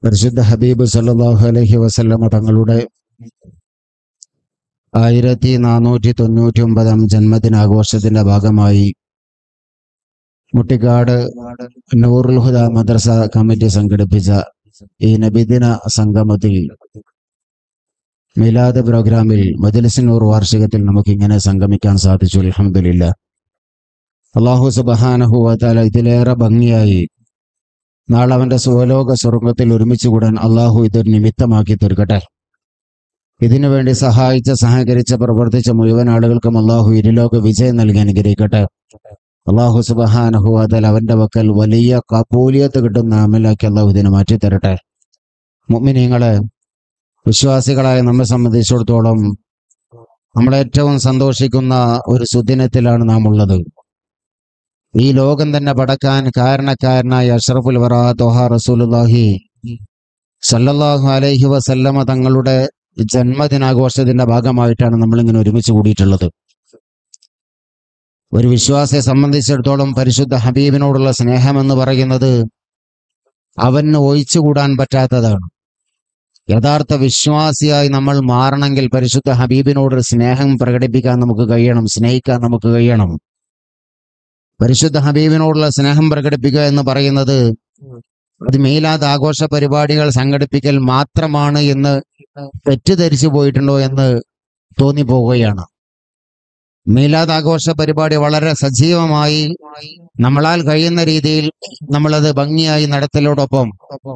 പരിശുദ്ധ ഹബീബ് സല്ലല്ലാഹു അലൈഹി വസല്ലമ തങ്ങളുടെ ആയിരത്തി നാനൂറ്റി തൊണ്ണൂറ്റി ഒമ്പതാം ജന്മദിനാഘോഷത്തിന്റെ ഭാഗമായി മുട്ടിക്കാട് നൂറുൽ ഹുദ മദ്രസ കമ്മിറ്റി സംഘടിപ്പിച്ച ഈ നബിദിന സംഗമത്തിൽ മിലാദ് പ്രോഗ്രാമിൽ മജലിസിനൂർ വാർഷികത്തിൽ നമുക്ക് ഇങ്ങനെ സംഗമിക്കാൻ സാധിച്ചു അൽഹംദുലില്ല അള്ളാഹു സുബഹാനഹു വതാല ഇതിലേറെ ഭംഗിയായി നാളെ അവന്റെ സ്വലോക സ്വർഗത്തിൽ ഒരുമിച്ച് കൂടാൻ അള്ളാഹു ഇതൊരു നിമിത്തമാക്കി തീർക്കട്ടെ ഇതിനു വേണ്ടി സഹായിച്ച സഹകരിച്ച പ്രവർത്തിച്ച മുഴുവൻ ആളുകൾക്കും അള്ളാഹു ഇരുലോക വിജയം നൽകി അനുഗ്രഹിക്കട്ടെ അള്ളാഹു സുബഹാനഹു വതാല അവന്റെ വക്കൽ വലിയ കപൂലിയത്ത് കിട്ടുന്ന അമലാക്കി അള്ളാഹു ഇതിനെ മാറ്റി തരട്ടെ മുഅ്മിനീങ്ങളെ വിശ്വാസികളായ നമ്മെ സംബന്ധിച്ചിടത്തോളം നമ്മൾ ഏറ്റവും സന്തോഷിക്കുന്ന ഒരു സുദിനത്തിലാണ് നാം ഉള്ളത് ഈ ലോകം തന്നെ പടക്കാൻ കാരണക്കാരനായ അഷ്റഫുൽ വറ തൊഹ റസൂലുല്ലാഹി സല്ലല്ലാഹു അലൈഹി വസല്ലമ തങ്ങളുടെ ജന്മദിനാഘോഷത്തിന്റെ ഭാഗമായിട്ടാണ് നമ്മളിങ്ങനെ ഒരുമിച്ച് കൂടിയിട്ടുള്ളത് ഒരു വിശ്വാസിയെ സംബന്ധിച്ചിടത്തോളം പരിശുദ്ധ ഹബീബിനോടുള്ള സ്നേഹം എന്ന് പറയുന്നത് അവന് ഒഴിച്ചുകൂടാൻ പറ്റാത്തതാണ് യഥാർത്ഥ വിശ്വാസിയായി നമ്മൾ മാറണമെങ്കിൽ പരിശുദ്ധ ഹബീബിനോട് സ്നേഹം പ്രകടിപ്പിക്കാൻ നമുക്ക് കഴിയണം സ്നേഹിക്കാൻ നമുക്ക് കഴിയണം പരിശുദ്ധ ഹബീബിനോടുള്ള സ്നേഹം പ്രകടിപ്പിക്കുക എന്ന് പറയുന്നത് അത് മീലാദ് ആഘോഷ പരിപാടികൾ സംഘടിപ്പിക്കൽ മാത്രമാണ് എന്ന് തെറ്റിദ്ധരിച്ചു പോയിട്ടുണ്ടോ എന്ന് തോന്നിപ്പോവുകയാണ് മീലാദ് ആഘോഷ പരിപാടി വളരെ സജീവമായി നമ്മളാൽ കഴിയുന്ന രീതിയിൽ നമ്മളത് ഭംഗിയായി നടത്തലോടൊപ്പം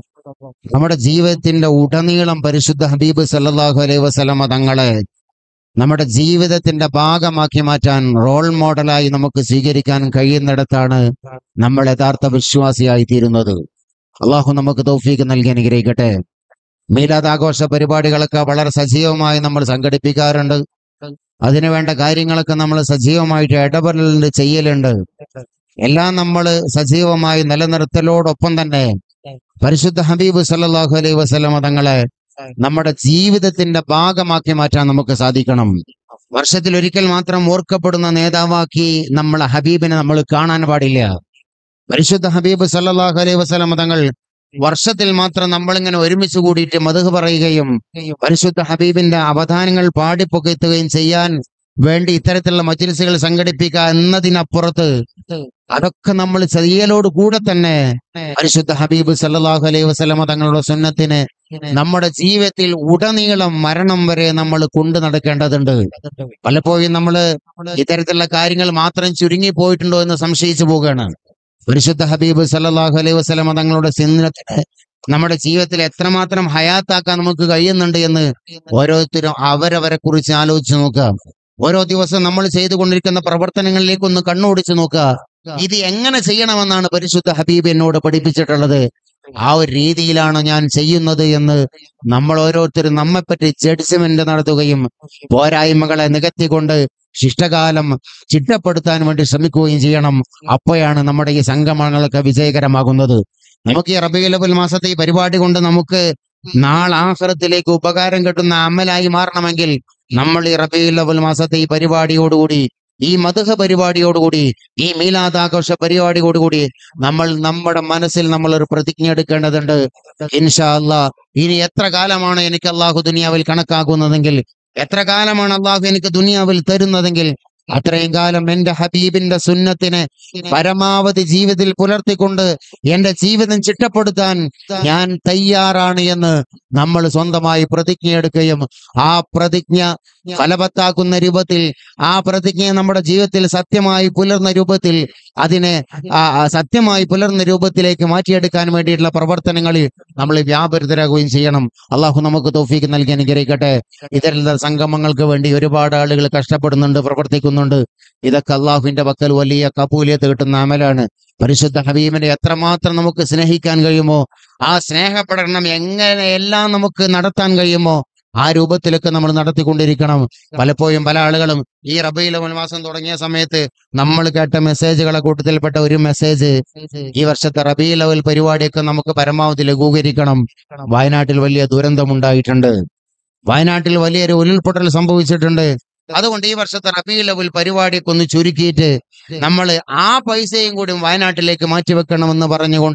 നമ്മുടെ ജീവിതത്തിന്റെ ഉടനീളം പരിശുദ്ധ ഹബീബ് സല്ലല്ലാഹു അലൈഹി വസല്ലമ തങ്ങളെ നമ്മുടെ ജീവിതത്തിന്റെ ഭാഗമാക്കി മാറ്റാൻ റോൾ മോഡലായി നമുക്ക് സ്വീകരിക്കാൻ കഴിയുന്നിടത്താണ് നമ്മൾ യഥാർത്ഥ വിശ്വാസിയായി തീരുന്നത് അള്ളാഹു നമുക്ക് തൗഫീക്ക് നൽകി അനുഗ്രഹിക്കട്ടെ മീലാദ് ആഘോഷ പരിപാടികളൊക്കെ വളരെ സജീവമായി നമ്മൾ സംഘടിപ്പിക്കാറുണ്ട് അതിനുവേണ്ട കാര്യങ്ങളൊക്കെ നമ്മൾ സജീവമായിട്ട് ഇടപെടലുണ്ട് ചെയ്യലുണ്ട് എല്ലാം നമ്മൾ സജീവമായി നിലനിർത്തലോടൊപ്പം തന്നെ പരിശുദ്ധ ഹബീബ് സല്ലല്ലാഹു അലൈഹി വസല്ലമ തങ്ങളെ നമ്മുടെ ജീവിതത്തിന്റെ ഭാഗമാക്കി മാറ്റാൻ നമുക്ക് സാധിക്കണം വർഷത്തിൽ ഒരിക്കൽ മാത്രം ഓർക്കപ്പെടുന്ന നേതാവാക്കി നമ്മൾ ഹബീബിനെ നമ്മൾ കാണാൻ പാടില്ല പരിശുദ്ധ ഹബീബ് സല്ലല്ലാഹു അലൈഹി വസല്ലമ തങ്ങൾ വർഷത്തിൽ മാത്രം നമ്മളിങ്ങനെ ഒരുമിച്ച് കൂടിയിട്ട് മധു പറയുകയും പരിശുദ്ധ ഹബീബിന്റെ അവധാനങ്ങൾ പാടിപ്പൊക്കെത്തുകയും ചെയ്യാൻ വേണ്ടി ഇത്തരത്തിലുള്ള മജിലിസുകൾ സംഘടിപ്പിക്കുക എന്നതിനപ്പുറത്ത് അതൊക്കെ നമ്മൾ ചെയ്യലോട് കൂടെ തന്നെ പരിശുദ്ധ ഹബീബ് സല്ലല്ലാഹു അലൈഹി വസല്ലമ തങ്ങളുടെ സുന്നത്തിന് നമ്മുടെ ജീവിതത്തിൽ ഉടനീളം മരണം വരെ നമ്മൾ കൊണ്ടു നടക്കേണ്ടതുണ്ട് പലപ്പോഴും നമ്മൾ ഇത്തരത്തിലുള്ള കാര്യങ്ങൾ മാത്രം ചുരുങ്ങി പോയിട്ടുണ്ടോ എന്ന് സംശയിച്ചു പോവുകയാണ് പരിശുദ്ധ ഹബീബ് സല്ലല്ലാഹു അലൈഹി വസല്ലമ തങ്ങളുടെ സുന്നത്തിന് നമ്മുടെ ജീവിതത്തിൽ എത്രമാത്രം ഹയാത്താക്കാൻ നമുക്ക് കഴിയുന്നുണ്ട് എന്ന് ഓരോരുത്തരും അവരവരെ കുറിച്ച് ആലോചിച്ച് നോക്കുക ഓരോ ദിവസം നമ്മൾ ചെയ്തുകൊണ്ടിരിക്കുന്ന പ്രവർത്തനങ്ങളിലേക്ക് ഒന്ന് കണ്ണോടിച്ച് നോക്കുക ഇത് എങ്ങനെ ചെയ്യണമെന്നാണ് പരിശുദ്ധ ഹബീബ് എന്നോട് പഠിപ്പിച്ചിട്ടുള്ളത് ആ ഒരു രീതിയിലാണ് ഞാൻ ചെയ്യുന്നത് എന്ന് നമ്മൾ ഓരോരുത്തരും നമ്മെപ്പറ്റി ജഡ്ജ്മെന്റ് നടത്തുകയും പോരായ്മകളെ നികത്തിക്കൊണ്ട് ശിഷ്ടകാലം ചിട്ടപ്പെടുത്താൻ വേണ്ടി ശ്രമിക്കുകയും ചെയ്യണം അപ്പോഴാണ് നമ്മുടെ ഈ സംഗമങ്ങളൊക്കെ വിജയകരമാകുന്നത് നമുക്ക് ഈ റബിയുലബുൽ മാസത്തെ ഈ പരിപാടി കൊണ്ട് നമുക്ക് നാളാഹ്റത്തിലേക്ക് ഉപകാരം കിട്ടുന്ന അമലായി മാറണമെങ്കിൽ നമ്മൾ ഈ റബിയുലബുൽ മാസത്തെ ഈ പരിപാടിയോടുകൂടി ഈ മധുഹ പരിപാടിയോടുകൂടി ഈ മീലാദാഘോഷ പരിപാടിയോടുകൂടി നമ്മൾ നമ്മുടെ മനസ്സിൽ നമ്മൾ ഒരു പ്രതിജ്ഞ എടുക്കേണ്ടതുണ്ട് ഇൻഷാ അല്ലാ ഇനി എത്ര കാലമാണ് എനിക്ക് അള്ളാഹു ദുനിയാവിൽ കണക്കാക്കുന്നതെങ്കിൽ എത്ര കാലമാണ് അള്ളാഹു എനിക്ക് ദുനിയാവിൽ തരുന്നതെങ്കിൽ അത്രയും കാലം എന്റെ ഹബീബിന്റെ സുന്നത്തിനെ പരമാവധി ജീവിതത്തിൽ പുലർത്തിക്കൊണ്ട് എന്റെ ജീവിതം ചിട്ടപ്പെടുത്താൻ ഞാൻ തയ്യാറാണ് എന്ന് നമ്മൾ സ്വന്തമായി പ്രതിജ്ഞ എടുക്കുകയും ആ പ്രതിജ്ഞ ഫലവത്താക്കുന്ന രൂപത്തിൽ ആ പ്രതിജ്ഞയെ നമ്മുടെ ജീവിതത്തിൽ സത്യമായി പുലർന്ന രൂപത്തിൽ അതിനെ ആ ആ സത്യമായി പുലർന്ന രൂപത്തിലേക്ക് മാറ്റിയെടുക്കാൻ വേണ്ടിയിട്ടുള്ള പ്രവർത്തനങ്ങളിൽ നമ്മൾ വ്യാപൃതരാകുകയും ചെയ്യണം അള്ളാഹു നമുക്ക് തോഫീക്ക് നൽകി അനുഗ്രഹിക്കട്ടെ ഇത്തരത്തിലുള്ള സംഗമങ്ങൾക്ക് വേണ്ടി ഒരുപാട് ആളുകൾ കഷ്ടപ്പെടുന്നുണ്ട് പ്രവർത്തിക്കുന്നുണ്ട് ഇതൊക്കെ അള്ളാഹുവിന്റെ പക്കൽ വലിയ കപൂലിയത്ത് കിട്ടുന്ന അമലാണ് പരിശുദ്ധ ഹബീബിനെ എത്രമാത്രം നമുക്ക് സ്നേഹിക്കാൻ കഴിയുമോ ആ സ്നേഹപ്രകടനം എങ്ങനെയെല്ലാം നമുക്ക് നടത്താൻ കഴിയുമോ ആ രൂപത്തിലൊക്കെ നമ്മൾ നടത്തിക്കൊണ്ടിരിക്കണം പലപ്പോഴും പല ആളുകളും ഈ റബീലവൽ മാസം തുടങ്ങിയ സമയത്ത് നമ്മൾ കേട്ട മെസ്സേജുകളെ കൂട്ടത്തിൽപ്പെട്ട ഒരു മെസ്സേജ് ഈ വർഷത്തെ റബീലവൽ പരിപാടിയൊക്കെ നമുക്ക് പരമാവധി ലഘൂകരിക്കണം വയനാട്ടിൽ വലിയ ദുരന്തമുണ്ടായിട്ടുണ്ട് വയനാട്ടിൽ വലിയൊരു ഉരുൾപൊട്ടൽ സംഭവിച്ചിട്ടുണ്ട് അതുകൊണ്ട് ഈ വർഷത്തെ റബീ ലെവൽ പരിപാടിയൊക്കെ ഒന്ന് ചുരുക്കിയിട്ട് നമ്മൾ ആ പൈസയും കൂടി വയനാട്ടിലേക്ക് മാറ്റിവെക്കണമെന്ന് പറഞ്ഞുകൊണ്ട്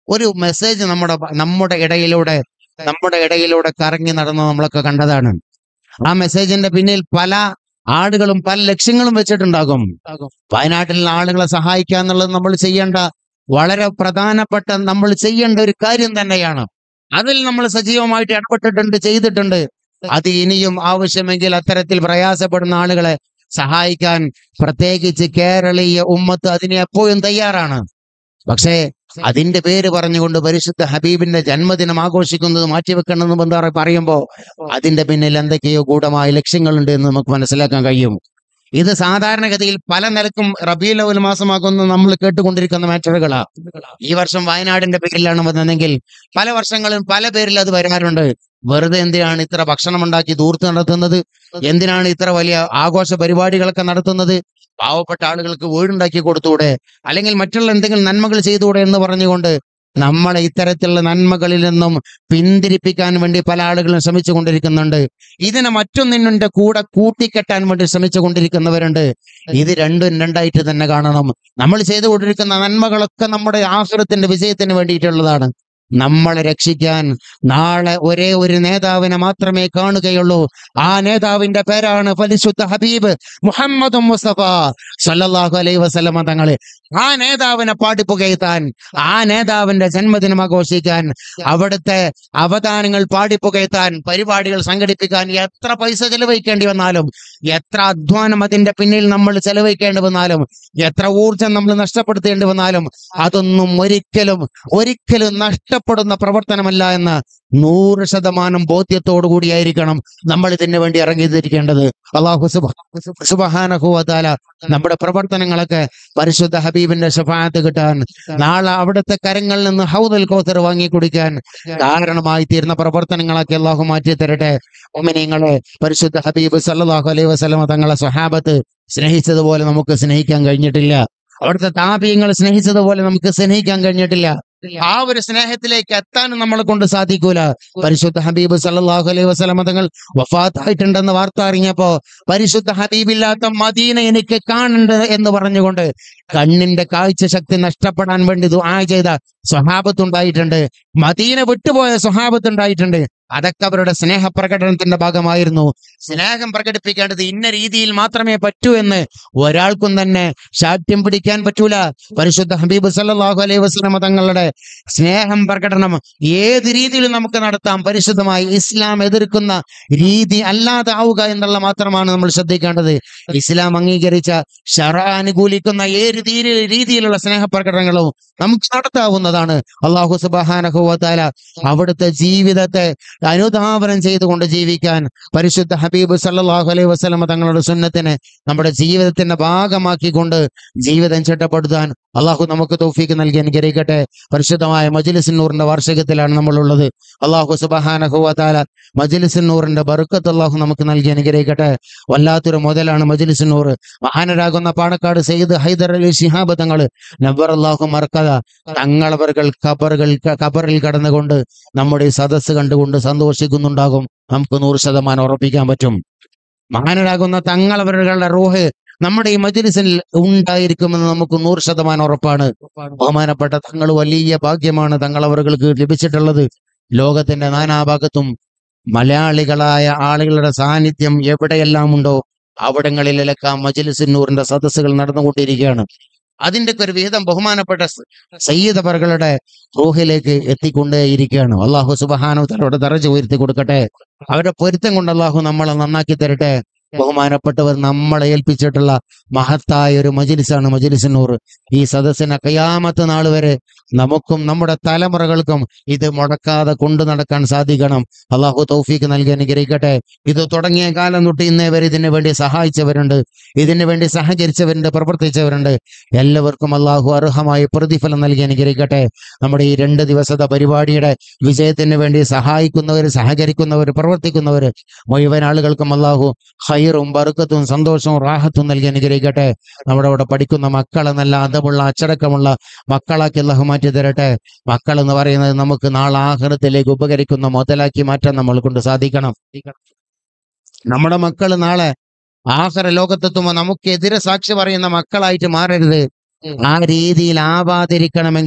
ഒരു മെസ്സേജ് നമ്മുടെ നമ്മുടെ ഇടയിലൂടെ നമ്മുടെ ഇടയിലൂടെ കറങ്ങി നടന്ന് നമ്മളൊക്കെ കണ്ടതാണ് ആ മെസ്സേജിന്റെ പിന്നിൽ പല ആളുകളും പല ലക്ഷ്യങ്ങളും വെച്ചിട്ടുണ്ടാകും വയനാട്ടിലുള്ള ആളുകളെ സഹായിക്കുക എന്നുള്ളത് നമ്മൾ ചെയ്യേണ്ട വളരെ പ്രധാനപ്പെട്ട നമ്മൾ ചെയ്യേണ്ട ഒരു കാര്യം തന്നെയാണ് അതിൽ നമ്മൾ സജീവമായിട്ട് ഇടപെട്ടിട്ടുണ്ട് ചെയ്തിട്ടുണ്ട് അത് ഇനിയും ആവശ്യമെങ്കിൽ അത്തരത്തിൽ പ്രയാസപ്പെടുന്ന ആളുകളെ സഹായിക്കാൻ പ്രത്യേകിച്ച് കേരളീയ ഉമ്മത്ത് അതിന് എപ്പോഴും തയ്യാറാണ് പക്ഷേ അതിന്റെ പേര് പറഞ്ഞുകൊണ്ട് പരിശുദ്ധ ഹബീബിന്റെ ജന്മദിനം ആഘോഷിക്കുന്നത് മാറ്റിവെക്കണമെന്ന് ബന്ധാറ പറയുമ്പോ അതിന്റെ പിന്നിൽ എന്തൊക്കെയോ ഗൂഢമായ ലക്ഷ്യങ്ങളുണ്ട് എന്ന് നമുക്ക് മനസ്സിലാക്കാൻ കഴിയും ഇത് സാധാരണഗതിയിൽ പല നിലക്കും റബീലവൽ മാസമാക്കുന്ന നമ്മൾ കേട്ടുകൊണ്ടിരിക്കുന്ന മാറ്ററുകളാ ഈ വർഷം വയനാടിന്റെ പേരിലാണ് വന്നതെങ്കിൽ പല വർഷങ്ങളും പല പേരിൽ അത് വരാറുണ്ട് വെറുതെ എന്തിനാണ് ഇത്ര ഭക്ഷണം ഉണ്ടാക്കി ദൂർത്ത് നടത്തുന്നത് എന്തിനാണ് ഇത്ര വലിയ ആഘോഷ പരിപാടികളൊക്കെ നടത്തുന്നത് പാവപ്പെട്ട ആളുകൾക്ക് വീടുണ്ടാക്കി കൊടുത്തൂടെ അല്ലെങ്കിൽ മറ്റുള്ള എന്തെങ്കിലും നന്മകൾ ചെയ്തുകൂടെ എന്ന് പറഞ്ഞുകൊണ്ട് നമ്മളെ ഇത്തരത്തിലുള്ള നന്മകളിൽ നിന്നും പിന്തിരിപ്പിക്കാൻ വേണ്ടി പല ആളുകളും ശ്രമിച്ചു കൊണ്ടിരിക്കുന്നുണ്ട് ഇതിനെ മറ്റൊന്നിനുണ്ട് കൂടെ കൂട്ടിക്കെട്ടാൻ വേണ്ടി ശ്രമിച്ചു കൊണ്ടിരിക്കുന്നവരുണ്ട് ഇത് രണ്ടും രണ്ടായിട്ട് തന്നെ കാണണം നമ്മൾ ചെയ്തുകൊണ്ടിരിക്കുന്ന നന്മകളൊക്കെ നമ്മുടെ ആസുരത്തിന്റെ വിജയത്തിന് വേണ്ടിയിട്ടുള്ളതാണ് നമ്മളെ രക്ഷിക്കാൻ നാളെ ഒരേ ഒരു നേതാവിനെ മാത്രമേ കാണുകയുള്ളൂ ആ നേതാവിന്റെ പേരാണ് പരിശുദ്ധ ഹബീബ് മുഹമ്മദ് മുസ്തഫ സല്ലല്ലാഹു അലൈഹി വസല്ലമ തങ്ങള് ആ നേതാവിനെ പാടിപ്പുകയത്താൻ ആ നേതാവിന്റെ ജന്മദിനം ആഘോഷിക്കാൻ അവിടുത്തെ അവദാനങ്ങൾ പാടിപ്പുകയത്താൻ പരിപാടികൾ സംഘടിപ്പിക്കാൻ എത്ര പൈസ ചെലവഴിക്കേണ്ടി വന്നാലും എത്ര അധ്വാനം അതിന്റെ പിന്നിൽ നമ്മൾ ചെലവഴിക്കേണ്ടി വന്നാലും എത്ര ഊർജം നമ്മൾ നഷ്ടപ്പെടുത്തേണ്ടി വന്നാലും അതൊന്നും ഒരിക്കലും ഒരിക്കലും നഷ്ടപ്പെടുന്ന പ്രവർത്തനമല്ല എന്ന് നൂറ് ശതമാനം ബോധ്യത്തോടു കൂടിയായിരിക്കണം നമ്മൾ ഇതിനു വേണ്ടി ഇറങ്ങിത്തിരിക്കേണ്ടത് അള്ളാഹു സുബഹാനഹുവതാല നമ്മുടെ പ്രവർത്തനങ്ങളൊക്കെ പരിശുദ്ധ ഹബീബിന്റെ ശഫാത്ത് കിട്ടാൻ നാളെ അവിടുത്തെ കരങ്ങളിൽ നിന്ന് ഹൗദൽ കോത്തർ വാങ്ങി കുടിക്കാൻ കാരണമായി തീരുന്ന പ്രവർത്തനങ്ങളൊക്കെ അള്ളാഹു മാറ്റി തരട്ടെ ഒമിനിങ്ങളെ പരിശുദ്ധ ഹബീബ് സല്ലല്ലാഹു അലൈഹി വസല്ലമ തങ്ങളെ സ്വഹാബത്ത് സ്നേഹിച്ചതുപോലെ നമുക്ക് സ്നേഹിക്കാൻ കഴിഞ്ഞിട്ടില്ല അവിടുത്തെ താപീയങ്ങൾ സ്നേഹിച്ചതുപോലെ നമുക്ക് സ്നേഹിക്കാൻ കഴിഞ്ഞിട്ടില്ല ആ ഒരു സ്നേഹത്തിലേക്ക് എത്താനും നമ്മളെ കൊണ്ട് സാധിക്കൂല പരിശുദ്ധ ഹബീബ് സല്ലല്ലാഹു അലൈഹി വസല്ലമ തങ്ങൾ വഫാത്തായിട്ടുണ്ടെന്ന് വാർത്ത അറിഞ്ഞപ്പോ പരിശുദ്ധ ഹബീബില്ലാത്ത മദീന എനിക്ക് കാണണ്ട് എന്ന് പറഞ്ഞുകൊണ്ട് കണ്ണിന്റെ കാഴ്ച ശക്തി നഷ്ടപ്പെടാൻ വേണ്ടി ദുആ ചെയ്ത സ്വഹാബത്തുണ്ടായിട്ടുണ്ട് മദീന വിട്ടുപോയ സ്വഹാബത്തുണ്ടായിട്ടുണ്ട് അതൊക്കെ അവരുടെ സ്നേഹപ്രകടനത്തിന്റെ ഭാഗമായിരുന്നു സ്നേഹം പ്രകടിപ്പിക്കേണ്ടത് ഇന്ന രീതിയിൽ മാത്രമേ പറ്റൂ എന്ന് ഒരാൾക്കും തന്നെ ശാഠ്യം പിടിക്കാൻ പറ്റൂല പരിശുദ്ധ ഹബീബ് സല്ലല്ലാഹു അലൈഹി വസല്ലമ തങ്ങളുടെ സ്നേഹം പ്രകടനം ഏത് രീതിയിലും നമുക്ക് നടത്താം പരിശുദ്ധമായി ഇസ്ലാം എതിർക്കുന്ന രീതി അല്ലാതെ ആവുക എന്നുള്ള മാത്രമാണ് നമ്മൾ ശ്രദ്ധിക്കേണ്ടത് ഇസ്ലാം അംഗീകരിച്ച ഷറ അനുകൂലിക്കുന്ന ഏത് രീതി രീതിയിലുള്ള സ്നേഹപ്രകടനങ്ങളും നമുക്ക് നടത്താവുന്നതാണ് അള്ളാഹു സുബാനഹുവത്താല അവിടുത്തെ ജീവിതത്തെ അനുധാവനം ചെയ്തുകൊണ്ട് ജീവിക്കാൻ പരിശുദ്ധ ഹബീബ് സല്ലല്ലാഹു അലൈഹി വസല്ലമ തങ്ങളുടെ സുന്നത്തിനെ നമ്മുടെ ജീവിതത്തിന്റെ ഭാഗമാക്കിക്കൊണ്ട് ജീവിതം ചിട്ടപ്പെടുത്താൻ അള്ളാഹു നമുക്ക് തൗഫീക്ക് നൽകി അനുഗ്രഹിക്കട്ടെ പരിശുദ്ധമായ മജ്ലിസിന്നൂറിന്റെ വാർഷികത്തിലാണ് നമ്മളുള്ളത് അള്ളാഹു സുബഹാനഹുവത്താല മജ്ലിസിന്നൂറിന്റെ ബറുക്കത്ത് അള്ളാഹു നമുക്ക് നൽകി അനുഗ്രഹിക്കട്ടെ വല്ലാത്തൊരു മുതലാണ് മജ്ലിസിന്നൂർ മഹാനരാകുന്ന പാണക്കാട് സയ്യിദ് ഹൈദർ അലി ശിഹാബ് തങ്ങൾ നബ്ബർ അള്ളാഹു മറക്കത തങ്ങളവர்கள் ഖബറുകൾ ഖബറിൽ കടന്നുകൊണ്ട് നമ്മുടെ ഈ സദസ്സ് കണ്ടുകൊണ്ട് സന്തോഷിക്കുന്നുണ്ടാകും നമുക്ക് നൂറ് ശതമാനം ഉറപ്പിക്കാൻ പറ്റും മഹാനരാകുന്ന തങ്ങളവരുടെ റൂഹ് നമ്മുടെ ഈ മജ്ലിസിൽ ഉണ്ടായിരിക്കുമെന്ന് നമുക്ക് നൂറ് ശതമാനം ഉറപ്പാണ് ബഹുമാനപ്പെട്ട തങ്ങൾ വലിയ ഭാഗ്യമാണ് തങ്ങളവർക്ക് ലഭിച്ചിട്ടുള്ളത് ലോകത്തിന്റെ നാനാഭാഗത്തും മലയാളികളായ ആളുകളുടെ സാന്നിധ്യം എവിടെയെല്ലാം ഉണ്ടോ അവിടങ്ങളിലെല്ലാം മജ്ലിസിന്നൂറിന്റെ സദസ്സുകൾ നടന്നുകൊണ്ടിരിക്കുകയാണ് അതിന്റെ ഒക്കെ ഒരു വിഹിതം ബഹുമാനപ്പെട്ട സ- സയ്യിദ് അവർകളുടെ റൂഹിലേക്ക് എത്തിക്കൊണ്ടേയിരിക്കുകയാണ് അള്ളാഹു സുബഹാനു തലയുടെ ദറജ ഉയർത്തി കൊടുക്കട്ടെ അവരുടെ പൊരുത്തം കൊണ്ട് അള്ളാഹു നമ്മളെ നന്നാക്കി തരട്ടെ ബഹുമാനപ്പെട്ടവർ നമ്മളെ ഏൽപ്പിച്ചിട്ടുള്ള മഹത്തായ ഒരു മജിലിസാണ് മജിലിസിനൂർ ഈ സദസ്സിനെ കയാമത്ത് നാൾ വരെ നമുക്കും നമ്മുടെ തലമുറകൾക്കും ഇത് മുടക്കാതെ കൊണ്ടു നടക്കാൻ സാധിക്കണം അള്ളാഹു തൗഫീക്ക് നൽകി അനുഗ്രഹിക്കട്ടെ ഇത് തുടങ്ങിയ കാലം തൊട്ട് ഇന്നേ വരെ ഇതിനു വേണ്ടി സഹായിച്ചവരുണ്ട് ഇതിനു വേണ്ടി സഹകരിച്ചവരുണ്ട് പ്രവർത്തിച്ചവരുണ്ട് എല്ലാവർക്കും അള്ളാഹു അർഹമായ പ്രതിഫലം നൽകി അനുഗ്രഹിക്കട്ടെ നമ്മുടെ ഈ രണ്ട് ദിവസത്തെ പരിപാടിയുടെ വിജയത്തിന് വേണ്ടി സഹായിക്കുന്നവർ സഹകരിക്കുന്നവർ പ്രവർത്തിക്കുന്നവർ മുഴുവൻ ആളുകൾക്കും അള്ളാഹു ഹൈറും ബറുക്കത്തും സന്തോഷവും റാഹത്തും നൽകി അനുഗ്രഹിക്കട്ടെ നമ്മുടെ അവിടെ പഠിക്കുന്ന മക്കളെ നല്ല അതമുള്ള അച്ചടക്കമുള്ള മക്കളാക്കി അള്ളാഹു മാറ്റി തരട്ടെ മക്കൾ എന്ന് പറയുന്നത് നമുക്ക് നാളെ ആഹ്റത്തിലേക്ക് ഉപകരിക്കുന്ന മുതലാക്കി മാറ്റാൻ നമ്മൾ കൊണ്ട് സാധിക്കണം നമ്മുടെ മക്കൾ നാളെ ആഹ്റ ലോകത്തെത്തുമ്പോൾ നമുക്കെതിരെ സാക്ഷി പറയുന്ന മക്കളായിട്ട് മാറരുത് ആ രീതിയിൽ ആവാതിരിക്കണമെങ്കിൽ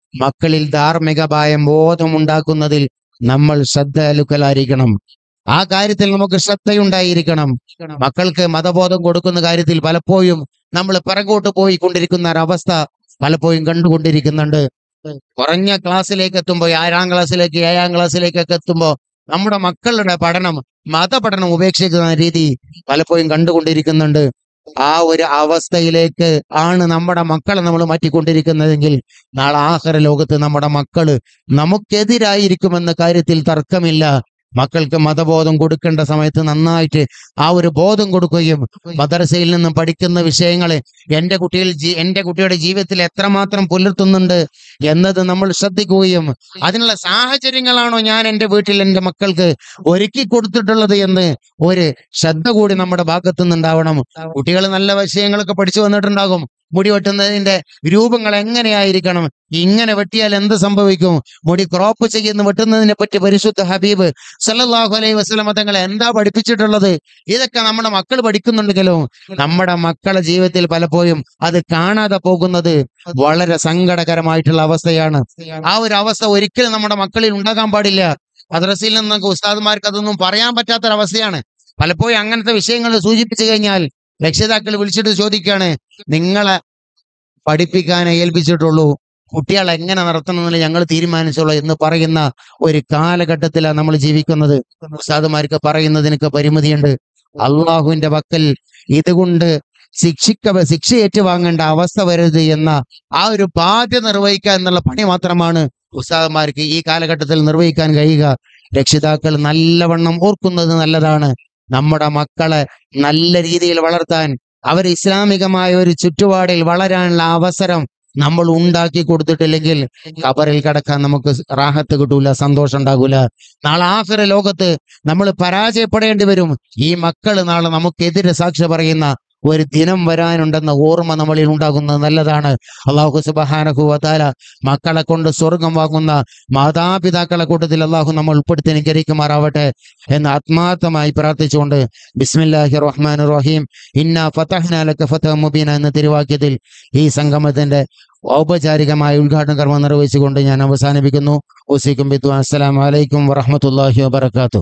മക്കളിൽ ധാർമ്മിക ഭയം ബോധമുണ്ടാക്കുന്നതിൽ നമ്മൾ ശ്രദ്ധലുക്കലായിരിക്കണം ആ കാര്യത്തിൽ നമുക്ക് ശ്രദ്ധയുണ്ടായിരിക്കണം മക്കൾക്ക് മതബോധം കൊടുക്കുന്ന കാര്യത്തിൽ പലപ്പോഴും നമ്മൾ പിറകോട്ട് പോയി കൊണ്ടിരിക്കുന്ന ഒരവസ്ഥ പലപ്പോഴും കണ്ടുകൊണ്ടിരിക്കുന്നുണ്ട് കുറഞ്ഞ ക്ലാസ്സിലേക്ക് എത്തുമ്പോൾ ആറാം ക്ലാസ്സിലേക്ക് ഏഴാം ക്ലാസ്സിലേക്കൊക്കെ എത്തുമ്പോൾ നമ്മുടെ മക്കളുടെ പഠനം മതപഠനം ഉപേക്ഷിക്കുന്ന രീതി പലപ്പോഴും കണ്ടുകൊണ്ടിരിക്കുന്നുണ്ട് ആ ഒരു അവസ്ഥയിലേക്ക് ആണ് നമ്മുടെ മക്കളെ നമ്മൾ മാറ്റിക്കൊണ്ടിരിക്കുന്നതെങ്കിൽ നാളെ ആഹ്റ ലോകത്ത് നമ്മുടെ മക്കള് നമുക്കെതിരായിരിക്കുമെന്ന കാര്യത്തിൽ തർക്കമില്ല മക്കൾക്ക് മതബോധം കൊടുക്കേണ്ട സമയത്ത് നന്നായിട്ട് ആ ഒരു ബോധം കൊടുക്കുകയും മദ്രസയിൽ നിന്നും പഠിക്കുന്ന വിഷയങ്ങളെ എന്റെ കുട്ടിയിൽ ജീ- എന്റെ കുട്ടിയുടെ ജീവിതത്തിൽ എത്രമാത്രം പുലർത്തുന്നുണ്ട് എന്നത് നമ്മൾ ശ്രദ്ധിക്കുകയും അതിനുള്ള സാഹചര്യങ്ങളാണോ ഞാൻ എൻ്റെ വീട്ടിൽ എൻ്റെ മക്കൾക്ക് ഒരുക്കി കൊടുത്തിട്ടുള്ളത് എന്ന് ഒരു ശ്രദ്ധ കൂടി നമ്മുടെ ഭാഗത്തു നിന്നുണ്ടാവണം കുട്ടികൾ നല്ല വിഷയങ്ങളൊക്കെ പഠിച്ചു വന്നിട്ടുണ്ടാകും മുടി വെട്ടുന്നതിന്റെ രൂപങ്ങൾ എങ്ങനെയായിരിക്കണം ഇങ്ങനെ വെട്ടിയാൽ എന്ത് സംഭവിക്കും മുടി ക്രോപ്പ് ചെയ്യുന്ന വെട്ടുന്നതിനെ പറ്റി പരിശുദ്ധ ഹബീബ് സല്ലല്ലാഹു അലൈഹി വസല്ലമ തങ്ങളെ എന്താ പഠിപ്പിച്ചിട്ടുള്ളത് ഇതൊക്കെ നമ്മുടെ മക്കൾ പഠിക്കുന്നുണ്ടെങ്കിലും നമ്മുടെ മക്കളെ ജീവിതത്തിൽ പലപ്പോഴും അത് കാണാതെ പോകുന്നത് വളരെ സങ്കടകരമായിട്ടുള്ള അവസ്ഥയാണ് ആ ഒരു അവസ്ഥ ഒരിക്കലും നമ്മുടെ മക്കളിൽ ഉണ്ടാകാൻ പാടില്ല മദ്രസയിൽ നിന്നൊക്കെ ഉസ്താദുമാർക്ക് അതൊന്നും പറയാൻ പറ്റാത്തൊരവസ്ഥയാണ് പലപ്പോഴും അങ്ങനത്തെ വിഷയങ്ങൾ സൂചിപ്പിച്ചു കഴിഞ്ഞാൽ രക്ഷിതാക്കൾ വിളിച്ചിട്ട് ചോദിക്കുകയാണ് നിങ്ങളെ പഠിപ്പിക്കാനേ ഏൽപ്പിച്ചിട്ടുള്ളൂ കുട്ടികളെ എങ്ങനെ നടത്തണമെന്ന് ഞങ്ങൾ തീരുമാനിച്ചോളൂ എന്ന് പറയുന്ന ഒരു കാലഘട്ടത്തിലാണ് നമ്മൾ ജീവിക്കുന്നത് ഉസ്താദുമാർക്ക് പറയുന്നതിനൊക്കെ പരിമിതിയുണ്ട് അള്ളാഹുവിന്റെ പക്കൽ ഇതുകൊണ്ട് ശിക്ഷിക്ക ശിക്ഷ ഏറ്റുവാങ്ങേണ്ട അവസ്ഥ വരരുത് എന്ന ആ ഒരു ബാധ്യത നിർവഹിക്കുക എന്നുള്ള പണി മാത്രമാണ് ഉസ്താദന്മാർക്ക് ഈ കാലഘട്ടത്തിൽ നിർവഹിക്കാൻ കഴിയുക രക്ഷിതാക്കൾ നല്ലവണ്ണം ഓർക്കുന്നത് നല്ലതാണ് നമ്മുടെ മക്കളെ നല്ല രീതിയിൽ വളർത്താൻ അവർ ഇസ്ലാമികമായ ഒരു ചുറ്റുപാടിൽ വളരാനുള്ള അവസരം നമ്മൾ ഉണ്ടാക്കി കൊടുത്തിട്ടില്ലെങ്കിൽ കബറിൽ കിടക്കാൻ നമുക്ക് റാഹത്ത് കിട്ടൂല സന്തോഷം ഉണ്ടാകൂല നാളെ ആഫിറ ലോകത്ത് നമ്മൾ പരാജയപ്പെടേണ്ടി വരും ഈ മക്കൾ നാളെ നമുക്കെതിരെ സാക്ഷി പറയുന്ന ഒരു ദിനം വരാനുണ്ടെന്ന ഓർമ്മ നമ്മളിൽ ഉണ്ടാകുന്നത് നല്ലതാണ് അള്ളാഹു സുബഹാനഹു വതാല മക്കളെ കൊണ്ട് സ്വർഗം വാങ്ങുന്ന മാതാപിതാക്കളെ കൂട്ടത്തിൽ അള്ളാഹു നമ്മൾ ഉൾപ്പെടുത്തി അനുഗ്രഹിക്കുമാറാവട്ടെ എന്ന് ആത്മാർത്ഥമായി പ്രാർത്ഥിച്ചുകൊണ്ട് ബിസ്മില്ലാഹി റഹ്മാൻ റഹീം ഇന്ന ഫതഹ്ന ലക ഫതഹ മുബീന എന്ന തിരുവാക്യത്തിൽ ഈ സംഗമത്തിന്റെ ഔപചാരികമായ ഉദ്ഘാടന കർമ്മം നിർവഹിച്ചുകൊണ്ട് ഞാൻ അവസാനിപ്പിക്കുന്നു ഉസിക്കും ബിത്തു അസ്സലാമു അലൈക്കും വറഹ്മത്തുള്ളാഹി വബറകാതുഹു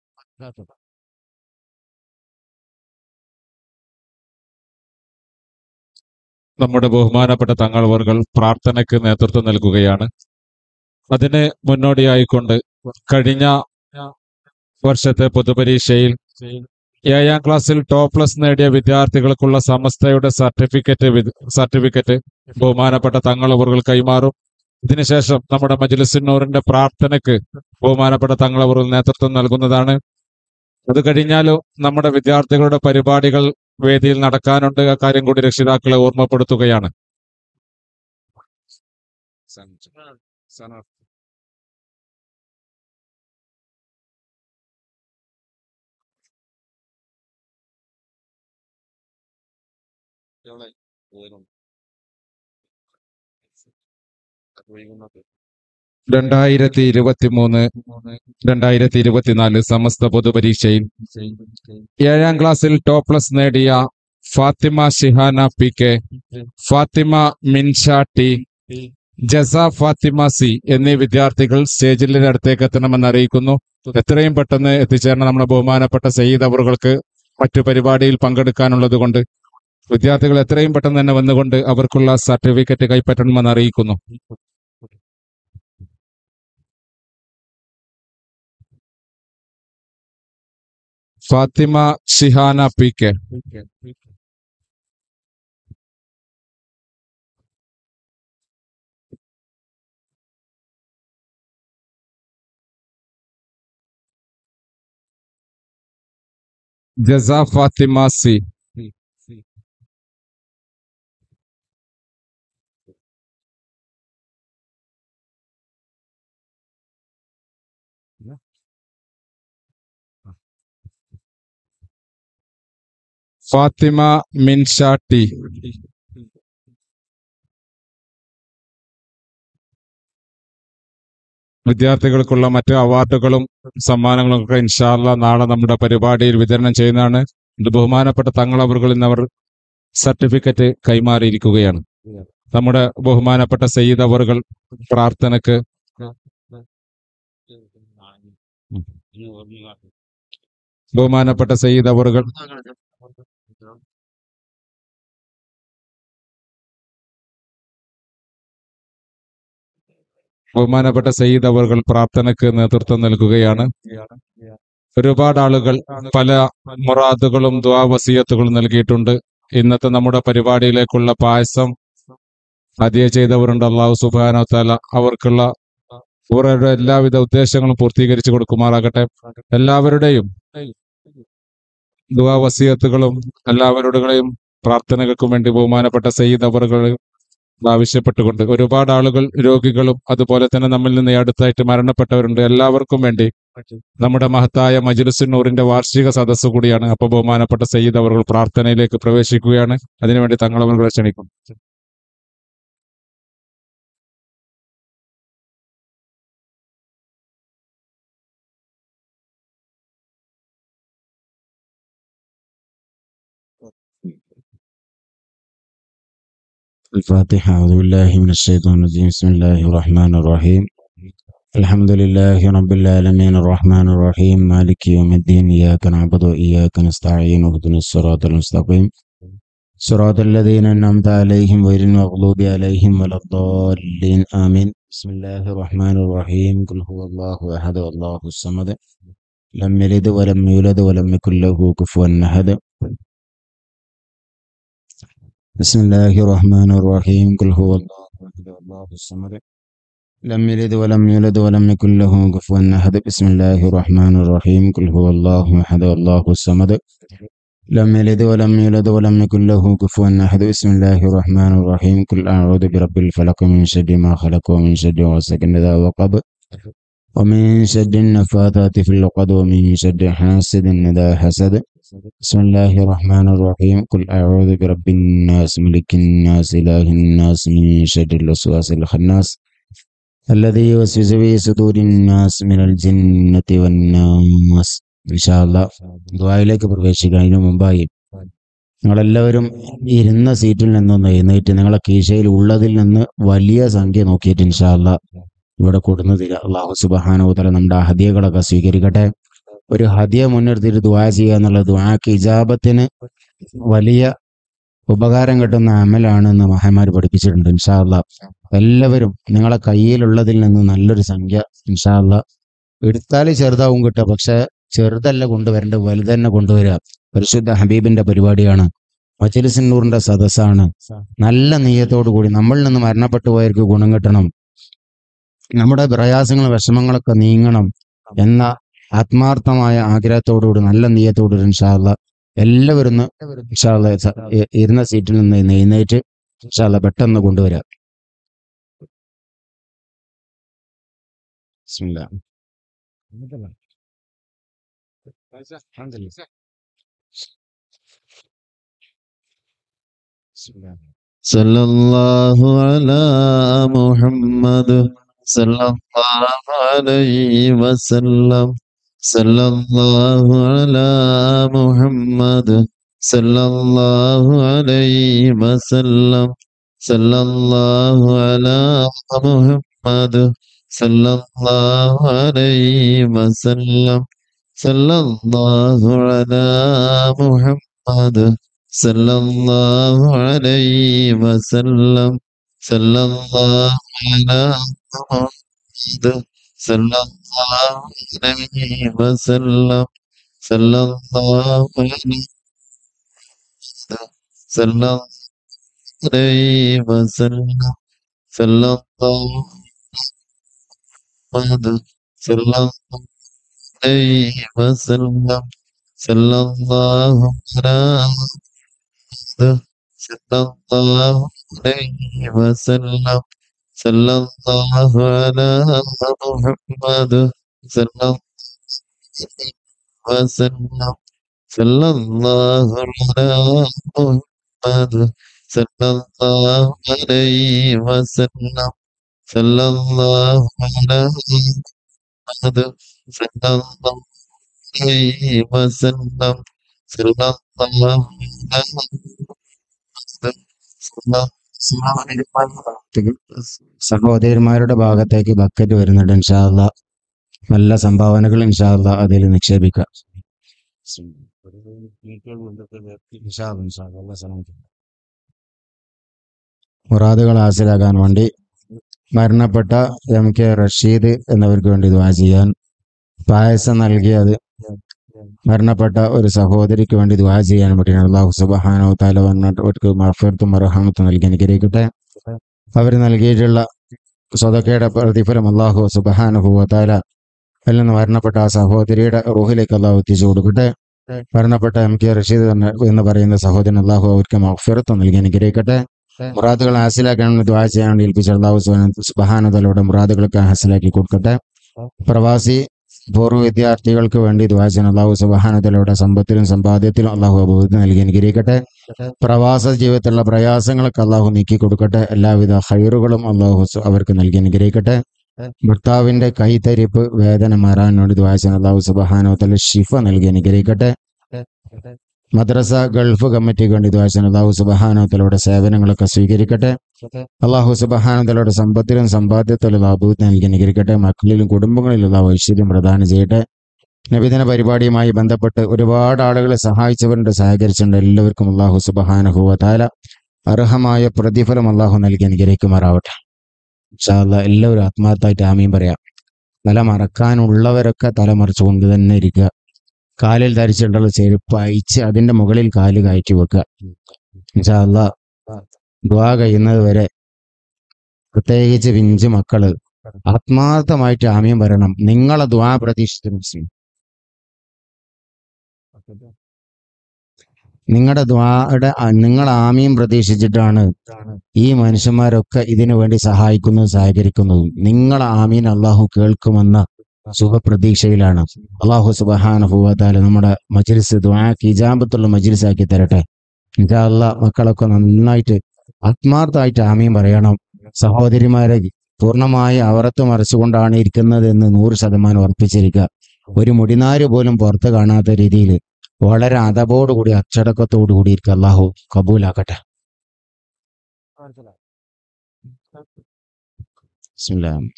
നമ്മുടെ ബഹുമാനപ്പെട്ട തങ്ങൾവർകൾ പ്രാർത്ഥനയ്ക്ക് നേതൃത്വം നൽകുകയാണ് അതിന് മുന്നോടിയായിക്കൊണ്ട് കഴിഞ്ഞ വർഷത്തെ പൊതുപരീക്ഷയിൽ ഏഴാം ക്ലാസ്സിൽ ടോപ്പ് പ്ലസ് നേടിയ വിദ്യാർത്ഥികൾക്കുള്ള സമസ്തയുടെ സർട്ടിഫിക്കറ്റ് വിത- സർട്ടിഫിക്കറ്റ് ബഹുമാനപ്പെട്ട തങ്ങളവറുകൾ കൈമാറും ഇതിനുശേഷം നമ്മുടെ മജ്ലിസുന്നൂറിന്റെ പ്രാർത്ഥനയ്ക്ക് ബഹുമാനപ്പെട്ട തങ്ങളവറുകൾ നേതൃത്വം നൽകുന്നതാണ് അത് കഴിഞ്ഞാലും നമ്മുടെ വിദ്യാർത്ഥികളുടെ പരിപാടികൾ വേദിയിൽ നടക്കാനുണ്ട് ആ കാര്യം കൂടി രക്ഷിതാക്കളെ ഓർമ്മപ്പെടുത്തുകയാണ് രണ്ടായിരത്തി ഇരുപത്തി മൂന്ന് രണ്ടായിരത്തി ഇരുപത്തിനാല് സമസ്ത പൊതുപരീക്ഷയിൽ ഏഴാം ക്ലാസ്സിൽ ടോപ്പ് പ്ലസ് നേടിയ Fathima Shihana P K Fathima Minsha T Jasa Fathima C എന്നീ വിദ്യാർത്ഥികൾ സ്റ്റേജിന്റെ അടുത്തേക്ക് എത്തണമെന്ന് അറിയിക്കുന്നു എത്രയും പെട്ടെന്ന് എത്തിച്ചേരണം നമ്മുടെ ബഹുമാനപ്പെട്ട സയ്യിദ് അവറുകൾക്ക് മറ്റു പരിപാടിയിൽ പങ്കെടുക്കാനുള്ളത് കൊണ്ട് വിദ്യാർത്ഥികൾ എത്രയും പെട്ടെന്ന് തന്നെ വന്നുകൊണ്ട് അവർക്കുള്ള സർട്ടിഫിക്കറ്റ് കൈപ്പറ്റണമെന്ന് അറിയിക്കുന്നു Fathima Shihana P K Jasa Fathima C Fathima Minsha T വിദ്യാർത്ഥികൾക്കുള്ള മറ്റ് അവാർഡുകളും സമ്മാനങ്ങളും ഒക്കെ ഇൻഷാല്ല നാളെ നമ്മുടെ പരിപാടിയിൽ വിതരണം ചെയ്യുന്നതാണ് ഇത് ബഹുമാനപ്പെട്ട തങ്ങളവറുകളിൽ നിന്ന് അവർ സർട്ടിഫിക്കറ്റ് കൈമാറിയിരിക്കുകയാണ് നമ്മുടെ ബഹുമാനപ്പെട്ട സയ്യിദ് അവറുകൾ പ്രാർത്ഥനക്ക് ബഹുമാനപ്പെട്ട സയ്യിദ് അവറുകൾ ബഹുമാനപ്പെട്ട സയ്യിദ് അവറുകൾ പ്രാർത്ഥനക്ക് നേതൃത്വം നൽകുകയാണ് ഒരുപാട് ആളുകൾ പല മുറാദുകളും ദ്വാവസീയത്തുകളും നൽകിയിട്ടുണ്ട് ഇന്നത്തെ നമ്മുടെ പരിപാടിയിലേക്കുള്ള പായസം ഹദിയ ചെയ്തവരുണ്ട് അള്ളാഹു സുബാനോ താല അവർക്കുള്ള അവരുടെ എല്ലാവിധ ഉദ്ദേശങ്ങളും പൂർത്തീകരിച്ചു കൊടുക്കുമാറാകട്ടെ എല്ലാവരുടെയും ദുവാവസീയത്തുകളും എല്ലാവരുടെയും പ്രാർത്ഥനകൾക്കും വേണ്ടി ബഹുമാനപ്പെട്ട സയ്യിദ് അവറുകൾ ആവശ്യപ്പെട്ടുകൊണ്ട് ഒരുപാട് ആളുകൾ രോഗികളും അതുപോലെ തന്നെ നമ്മിൽ നിന്ന് ഈ അടുത്തായിട്ട് മരണപ്പെട്ടവരുണ്ട് എല്ലാവർക്കും വേണ്ടി നമ്മുടെ മഹത്തായ മജ്ലിസുന്നൂറിന്റെ വാർഷിക സദസ്സ് കൂടിയാണ് അപ്പൊ ബഹുമാനപ്പെട്ട സയ്യിദ് അവർ പ്രാർത്ഥനയിലേക്ക് പ്രവേശിക്കുകയാണ് അതിനുവേണ്ടി തങ്ങളവരുടെ ക്ഷണിക്കും الفاتحة أعوذ بالله من الشيطان الرجيم بسم الله الرحمن الرحيم الحمد لله رب العالمين الرحمن الرحيم مالك يوم الدين إياك نعبد وإياك نستعين اهدنا الصراط المستقيم صراط الذين أنعمت عليهم غير المغضوب عليهم ولا الضالين آمين بسم الله الرحمن الرحيم قل هو الله أحد الله الصمد لم يلد ولم يولد ولم يكن له كفوا أحد بسم الله الرحمن الرحيم قل هو الله أحد الله الصمد لم يلد ولم يولد ولم يكن له كفوا أحد بسم الله الرحمن الرحيم قل هو الله أحد الله الصمد لم يلد ولم يولد ولم يكن له كفوا أحد بسم الله الرحمن الرحيم قل أعوذ برب الفلق من شر ما خلق ومن شر غاسق إذا وقب ومن شر النفاثات في العقد ومن شر حاسد إذا حسد بسم الله الرحمن الرحيم قل أعوذ برب الناس ملك الناس إله الناس من شر الوسواس الخناس الذي يوسوس في صدور الناس من الجنة والناس إن شاء الله ദ്വായിലേക്ക് പ്രവേശിക്കുന്നതിന് മുമ്പായി നിങ്ങളെല്ലാവരും ഇരുന്ന സീറ്റിൽ നിന്നൊന്ന് എഴുന്നേറ്റ് നിങ്ങളെ കീശയിൽ ഉള്ളതിൽ നിന്ന് വലിയ സംഖ്യ നോക്കിയിട്ട് ഇൻഷാല്ല ഇവിടെ കൊടുന്നു തരിക അള്ളാഹു സുബാനോതല നമ്മുടെ ഹദിയകളൊക്കെ സ്വീകരിക്കട്ടെ ഒരു ഹദിയ മുൻനിർത്തിയിട്ട് ദുആ ചെയ്യുക എന്നുള്ള ദുആക്ക് ഇജാബത്തിന് വലിയ ഉപകാരം കിട്ടുന്ന അമലാണെന്ന് മഹാന്മാർ പഠിപ്പിച്ചിട്ടുണ്ട് ഇൻഷാല്ല എല്ലാവരും നിങ്ങളെ കയ്യിലുള്ളതിൽ നിന്ന് നല്ലൊരു സംഖ്യ ഇൻഷാല്ല എടുത്താൽ ചെറുതാവും കിട്ടുക പക്ഷെ ചെറുതല്ല കൊണ്ടുവരേണ്ടത് വലുത് തന്നെ കൊണ്ടുവരിക പരിശുദ്ധ ഹബീബിന്റെ പരിപാടിയാണ് മജലിസിന്നൂറിന്റെ സദസ്സാണ് നല്ല നീയത്തോടു കൂടി നമ്മളിൽ നിന്ന് മരണപ്പെട്ടു പോയവർക്ക് ഗുണം കിട്ടണം നമ്മുടെ പ്രയാസങ്ങളും വിഷമങ്ങളൊക്കെ നീങ്ങണം എന്ന ആത്മാർത്ഥമായ ആഗ്രഹത്തോടുകൂടി നല്ല നീയത്തോടുകൂടി ഇൻഷാല്ല എല്ലാവരും ഒന്ന് ഇൻഷാല്ല സ- ഇ- ഇരുന്ന സീറ്റിൽ നിന്ന് ഇന്ന് എഴുന്നേറ്റ് ഇൻഷാല്ല പെട്ടെന്ന് കൊണ്ടുവരിക ബിസ്മില്ലാ. ബിസ്മില്ലാ. صلى الله على محمد صلى الله عليه وسلم صلى الله على محمد صلى الله عليه وسلم صلى الله على محمد صلى الله عليه وسلم صلى الله على محمد صلى الله عليه وسلم صلى الله على محمد صلى الله عليه وسلم صلى الله عليه صلى عليه وسلم صلى الله محمد صلى الله عليه وسلم صلى الله على صلى الله عليه وسلم صلى الله على محمد صلى الله وسلم صلى الله على محمد صلى الله عليه وسلم صلى الله على محمد صلى الله عليه وسلم صلى الله على محمد صلى സഹോദരിമാരുടെ ഭാഗത്തേക്ക് ബക്കറ്റ് വരുന്നുണ്ട് ഇൻഷാല്ല നല്ല സംഭാവനകൾ ഇൻഷാല്ല അതിൽ നിക്ഷേപിക്കാം ഇൻഷാല്ലാ, ഇൻഷാല്ലാ, അല്ലാഹ് സലാമത്ത്. മുറാദുകൾ ഹാസിലാക്കാൻ വേണ്ടി മരണപ്പെട്ട എം കെ റഷീദ് എന്നവർക്ക് വേണ്ടി ദ്വാ ചെയ്യാൻ പായസം നൽകിയത് മരണപ്പെട്ട ഒരു സഹോദരിക്ക് വേണ്ടി ദ്വാ ചെയ്യാൻ വേണ്ടിയാണ് അള്ളാഹു സുബഹാനോ താല വന്നിട്ട് മഫർത്തും മറഹാമത്തും നൽകി അനുഗ്രഹിക്കട്ടെ അവർ നൽകിയിട്ടുള്ള സ്വതക്കയുടെ പ്രതിഫലം അള്ളാഹു സുബഹാനുഭവ താല അതിൽ നിന്ന് മരണപ്പെട്ട ആ സഹോദരിയുടെ റൂഹിലേക്ക് അള്ളാഹു എത്തിച്ചു കൊടുക്കട്ടെ മരണപ്പെട്ട എം കെ റഷീദ് എന്ന് എന്ന് പറയുന്ന സഹോദരൻ അള്ളാഹു അവർക്ക് മഫിറത്ത് നൽകി അനുഗ്രഹിക്കട്ടെ മുറാദുകൾ ഹാസിലാക്കാൻ ദ്വാ ചെയ്യാൻ വേണ്ടി ഏൽപ്പിച്ച അള്ളാഹു സുബഹാനുതലയുടെ മുറാദുകളൊക്കെ ഹാസിലാക്കി കൊടുക്കട്ടെ പ്രവാസി പൂർവ്വ വിദ്യാർത്ഥികൾക്ക് വേണ്ടി ദ്വാ ചെയ്യാൻ അള്ളാഹു സുബഹാനുതലയുടെ സമ്പത്തിലും സമ്പാദ്യത്തിലും അള്ളാഹു അഭിവൃദ്ധി നൽകി അനുഗ്രഹിക്കട്ടെ പ്രവാസ ജീവിതത്തിലുള്ള പ്രയാസങ്ങളൊക്കെ അള്ളാഹു നീക്കി കൊടുക്കട്ടെ എല്ലാവിധ ഹൈറുകളും അള്ളാഹു സു- അവർക്ക് നൽകി അനുഗ്രഹിക്കട്ടെ ഭർത്താവിന്റെ കൈത്തരിപ്പ് വേദന മാറാൻ വേണ്ടി ദ്വാ ചെയ്യാൻ അള്ളാഹു സുബഹാനുതല ഷിഫ നൽകി അനുഗ്രഹിക്കട്ടെ മദ്രസ ഗൾഫ് കമ്മിറ്റിക്ക് വേണ്ടി ദ്വാ ചെയ്യാൻ അള്ളാഹു സുബഹാനുതലയുടെ സേവനങ്ങളൊക്കെ സ്വീകരിക്കട്ടെ അള്ളാഹു സുബഹാനുതലയുടെ സമ്പത്തിലും സമ്പാദ്യത്തിലും അഭിവൃദ്ധി നൽകി അനുഗ്രഹിക്കട്ടെ മക്കളിലും കുടുംബങ്ങളിലും അള്ളാഹു ഐശ്വര്യം പ്രദാനം ചെയ്യട്ടെ നബിദിന പരിപാടിയുമായി ബന്ധപ്പെട്ട് ഒരുപാട് ആളുകളെ സഹായിച്ചവരുണ്ട് സഹകരിച്ചിട്ടുണ്ട് എല്ലാവർക്കും അള്ളാഹു സുബഹാനഹുവ താല അർഹമായ പ്രതിഫലം അള്ളാഹു നൽകി അനുഗ്രഹിക്കുമാറാവട്ടെ ഇൻഷാ അല്ലാ എല്ലാവരും ആത്മാർത്ഥമായിട്ട് ആമീൻ പറയാം തല മറക്കാനുള്ളവരൊക്കെ തല മറിച്ചുകൊണ്ട് തന്നെ ഇരിക്കുക കാലിൽ ധരിച്ചിട്ടുള്ള ചെരുപ്പ് അയച്ച് അതിന്റെ മുകളിൽ കാല് കയറ്റി വെക്കുക ഇൻഷാ അല്ലാ ദ്വാ കഴിയുന്നത് വരെ പ്രത്യേകിച്ച് പിഞ്ചു മക്കള് ആത്മാർത്ഥമായിട്ട് ആമീൻ പറയണം നിങ്ങളെ ദ്വാ പ്രതീക്ഷിച്ചു നിങ്ങളുടെ ദ്വായുടെ നിങ്ങൾ ആമീൻ പ്രതീക്ഷിച്ചിട്ടാണ് ഈ മനുഷ്യന്മാരൊക്കെ ഇതിനു വേണ്ടി സഹായിക്കുന്നതും സഹകരിക്കുന്നതും നിങ്ങളെ ആമീൻ അള്ളാഹു കേൾക്കുമെന്ന ശുഭപ്രതീക്ഷയിലാണ് അള്ളാഹു സുബഹാനുഭൂവത്താല് നമ്മുടെ മജിലിസ് ദ്വാക്ക് ഇജാബത്തുള്ള മജിലിസാക്കി തരട്ടെ ഇൻഷാ അല്ലാ മക്കളൊക്കെ നന്നായിട്ട് ആത്മാർത്ഥമായിട്ട് ആമീൻ പറയണം സഹോദരിമാരെ പൂർണ്ണമായി അവറത്ത് മറിച്ചുകൊണ്ടാണ് ഇരിക്കുന്നത് എന്ന് നൂറ് ശതമാനം ഉറപ്പിച്ചിരിക്കുക ഒരു മുടിനാര് പോലും പുറത്ത് കാണാത്ത രീതിയിൽ വളരെ അതപോടുകൂടി അച്ചടക്കത്തോടു കൂടി ഇരിക്കുക അള്ളാഹു കബൂലാക്കട്ടെ ബിസ്മില്ലാഹിർ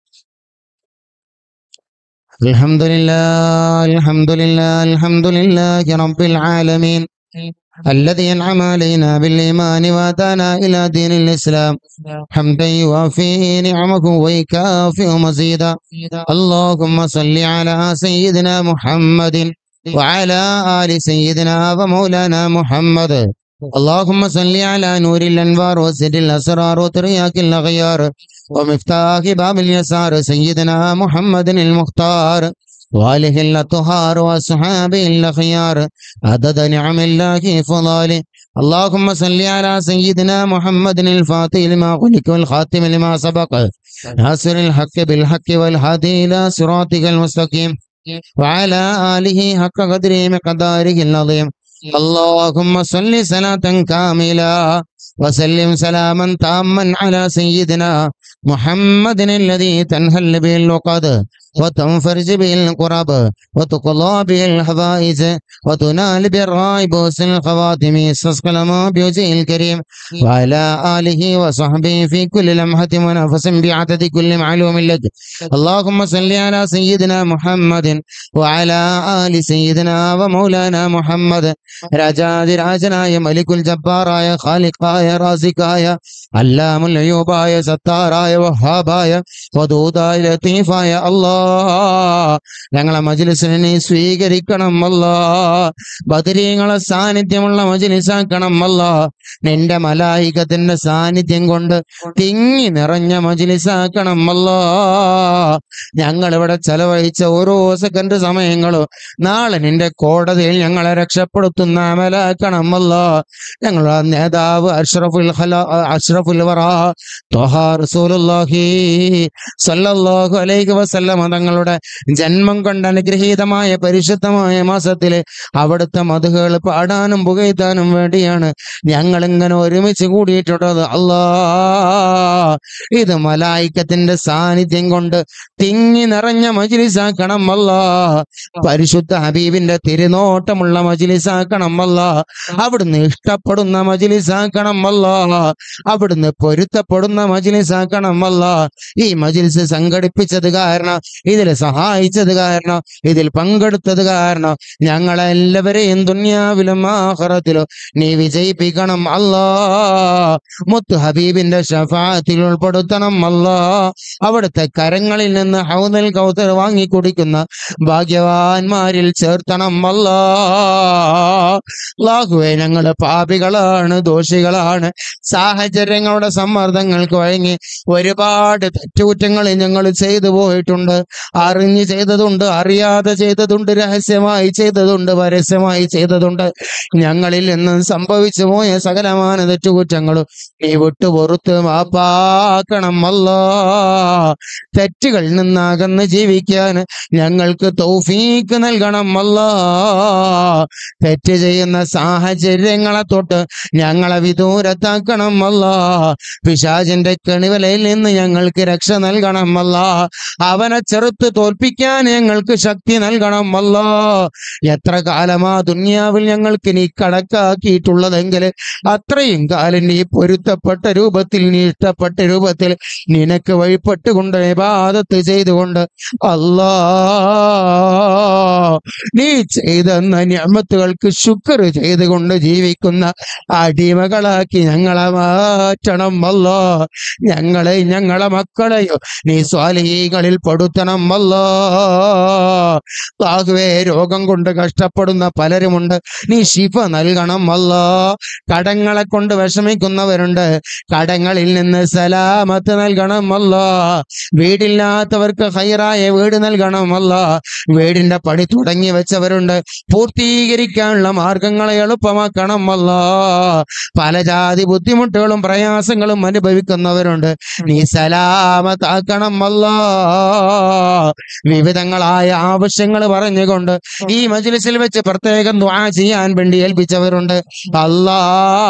الحمد لله الحمد لله الحمد لله رب العالمين الذي أنعم علينا بالإيمان وهدانا إلى دين الإسلام حمدا يوافي نعمه ويكافئ مزيدا اللهم صل على سيدنا محمد وعلى آل سيدنا ومولانا محمد اللهم صل على نور الأنوار وسر الأسرار وترياك الأغيار ومفتاح باب اليسار سيدنا محمد المختار وآله الأطهار وأصحابه الأخيار عدد نعم الله فضاله اللهم صل على سيدنا محمد الفاتح لما خلق والخاتم لما سبق ناصر الحق بالحق والهادي إلى صراطك المستقيم وعلى آله حق قدره مقداره العظيم اللهم صل صلاة كاملة وسلم سلاما تاما على سيدنا محمد الذي تنهل به الوقد وتنفرج به القرب وتقضى به الحوائج وتنال بالرائب وسن الخواتم استسقى لما بوجهه الكريم وعلى آله وصحبه في كل لمحة ونفس بعدد كل معلوم لك اللهم صل على سيدنا محمد وعلى آل سيدنا ومولانا محمد രാജാതിരാജനായ മലിക്കുൽ ജബ്ബാറായ ഖാലിഖായ റാസിഖായ അല്ലാമുൽ അയ്യൂബായ സത്താറായ വഹാബായ വദൂദായ ലത്തീഫായ അല്ലാ ഞങ്ങളെ മജ്ലിസിനെ നീ സ്വീകരിക്കണം അല്ലാ ബദരീങ്ങളെ സാന്നിധ്യമുള്ള മജ്ലിസാക്കണം അല്ലാ നിന്റെ മലായികത്തിന്റെ സാന്നിധ്യം കൊണ്ട് തിങ്ങി നിറഞ്ഞ മജ്ലിസാക്കണം അല്ലാ ഞങ്ങൾ ഇവിടെ ചെലവഴിച്ച ഓരോ സെക്കൻഡ് സമയങ്ങളും നാളെ നിന്റെ കോടതിയിൽ ഞങ്ങളെ രക്ഷപ്പെടുത്തുന്ന അമലാക്കണം അല്ലാ ഞങ്ങളുടെ നേതാവ് അഷ്റഫുൽ ഖലാ അഷ്റഫുൽ വറ ത്വഹ റസൂലുള്ളാഹി സല്ലല്ലാഹു അലൈഹി വസല്ലമ തങ്ങളുടെ ജന്മം കൊണ്ട് അനുഗ്രഹീതമായ പരിശുദ്ധമായ മാസത്തില് അവിടുത്തെ മധുകൾ പാടാനും പുകഴ്ത്താനും വേണ്ടിയാണ് ഞങ്ങൾ ഇങ്ങനെ ഒരുമിച്ച് കൂടിയിട്ടുള്ളത് അല്ലാ ഇത് മലായിക്കത്തിന്റെ സാന്നിധ്യം കൊണ്ട് തിങ്ങി നിറഞ്ഞ മജിലിസാക്കണം അല്ലാ പരിശുദ്ധ ഹബീബിന്റെ തിരുനോട്ടമുള്ള മജിലിസാക്കണം അല്ലാ അവിടുന്ന് ഇഷ്ടപ്പെടുന്ന മജിലിസാക്കണം നൽകണം അല്ല അവിടുന്ന് പൊരുത്തപ്പെടുന്ന മജിലിസ് ആക്കണം അല്ല ഈ മജിലിസ് സംഘടിപ്പിച്ചത് കാരണം ഇതിൽ സഹായിച്ചത് കാരണം ഇതിൽ പങ്കെടുത്തത് കാരണം ഞങ്ങളെല്ലാവരെയും ദുന്യാവിലും ആഹ്റത്തിലും നീ വിജയിപ്പിക്കണം അല്ലാ മുത്ത് ഹബീബിന്റെ ഷഫാത്തിൽ ഉൾപ്പെടുത്തണം അല്ലാ അവിടുത്തെ കരങ്ങളിൽ നിന്ന് ഹൗദൽ കൗതർ വാങ്ങി കുടിക്കുന്ന ഭാഗ്യവാന്മാരിൽ ചേർത്തണം അല്ലാ ലാഹുവെ ഞങ്ങള് പാപികളാണ് ദോഷികളാണ് സാഹചര്യങ്ങളുടെ സമ്മർദ്ദങ്ങൾക്ക് വഴങ്ങി ഒരുപാട് തെറ്റുകുറ്റങ്ങൾ ഞങ്ങൾ ചെയ്തു പോയിട്ടുണ്ട് അറിഞ്ഞ് ചെയ്തതുണ്ട് അറിയാതെ ചെയ്തതുണ്ട് രഹസ്യമായി ചെയ്തതുണ്ട് പരസ്യമായി ചെയ്തതുണ്ട് ഞങ്ങളിൽ നിന്ന് സംഭവിച്ചു പോയ സകലമാന തെറ്റുകുറ്റങ്ങളും നീ വിട്ടു പൊറുത്ത് മാപ്പാക്കണം അല്ലാ തെറ്റുകളിൽ നിന്ന് അകന്ന് ജീവിക്കാൻ ഞങ്ങൾക്ക് തൗഫീക്ക് നൽകണം അല്ലാ തെറ്റ് ചെയ്യുന്ന സാഹചര്യങ്ങളെ തൊട്ട് ഞങ്ങളെ വിദൂരത്താക്കണം അല്ലാ പിശാചിന്റെ കെണിവലയിൽ നിന്ന് ഞങ്ങൾക്ക് രക്ഷ നൽകണം അല്ലാ അവനെ ചെറുത്ത് തോൽപ്പിക്കാൻ ഞങ്ങൾക്ക് ശക്തി നൽകണം അല്ലാ എത്ര കാലമാ ദുന്യാവിൽ ഞങ്ങൾക്ക് നീ കണക്കാക്കിയിട്ടുള്ളതെങ്കിൽ അത്രയും കാലം നീ പൊരുത്തപ്പെട്ട രൂപത്തിൽ നീ ഇഷ്ടപ്പെട്ട രൂപത്തിൽ നിനക്ക് വഴിപ്പെട്ടുകൊണ്ട് വിവാദത്ത് ചെയ്തുകൊണ്ട് അല്ലാ നീ ചെയ്തെന്ന ഞാമത്തുകൾക്ക് ശുക്ർ ചെയ്തുകൊണ്ട് ജീവിക്കുന്ന അടിമകളാക്കി ഞങ്ങളെ മാറ്റണം അല്ലോ ഞങ്ങളെ ഞങ്ങളെ മക്കളെയോ നീ സ്വാലികളിൽ പെടുത്തണം അല്ലോ താകുവേ രോഗം കൊണ്ട് കഷ്ടപ്പെടുന്ന പലരുമുണ്ട് നീ ശിഫ നൽകണം അല്ലോ കടങ്ങളെ കൊണ്ട് വിഷമിക്കുന്നവരുണ്ട് കടങ്ങളിൽ നിന്ന് സലാമത്ത് നൽകണം അല്ലോ വീടില്ലാത്തവർക്ക് ഹൈറായ വീട് നൽകണം അല്ലോ വീടിന്റെ പണി തുടങ്ങി വെച്ചവരുണ്ട് പൂർത്തീകരിക്കാനുള്ള മാർഗങ്ങളെ എളുപ്പമാക്കണം അല്ലോ പല ജാതി ബുദ്ധിമുട്ടുകളും പ്രയാസങ്ങളും അനുഭവിക്കുന്നവരുണ്ട് നീ സലാമത്താക്കണം അല്ലോ വിവിധങ്ങളായ ആവശ്യങ്ങൾ പറഞ്ഞുകൊണ്ട് ഈ മജ്ലിസിൽ വെച്ച് പ്രത്യേകം ദ്വാ ചെയ്യാൻ വേണ്ടി ഏൽപ്പിച്ചവരുണ്ട് അല്ലാ